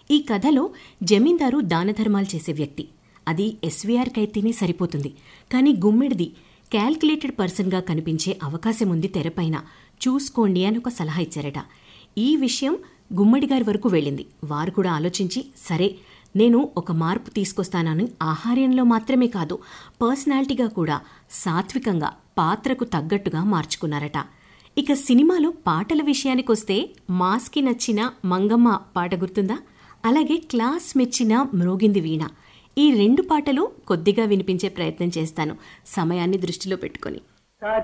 ఈ కథలో జమీందారు దానధర్మాలు చేసే వ్యక్తి అది ఎస్వీఆర్కి అయితేనే సరిపోతుంది కానీ గుమ్మిడిది క్యాల్కులేటెడ్ పర్సన్గా కనిపించే అవకాశం ఉంది తెరపైన చూసుకోండి అని ఒక సలహా ఇచ్చారట ఈ విషయం గుమ్మడి గారి వరకు వెళ్ళింది వారు కూడా ఆలోచించి సరే నేను ఒక మార్పు తీసుకొస్తానని ఆహార్యంలో మాత్రమే కాదు పర్సనాలిటీగా కూడా సాత్వికంగా పాత్రకు తగ్గట్టుగా మార్చుకున్నారట ఇక సినిమాలో పాటల విషయానికొస్తే మాస్కి నచ్చిన మంగమ్మ పాట గుర్తుందా అలాగే క్లాస్ మెచ్చిన మ్రోగింది వీణ ఈ రెండు పాటలు కొద్దిగా వినిపించే ప్రయత్నం చేస్తాను సమయాన్ని దృష్టిలో పెట్టుకొని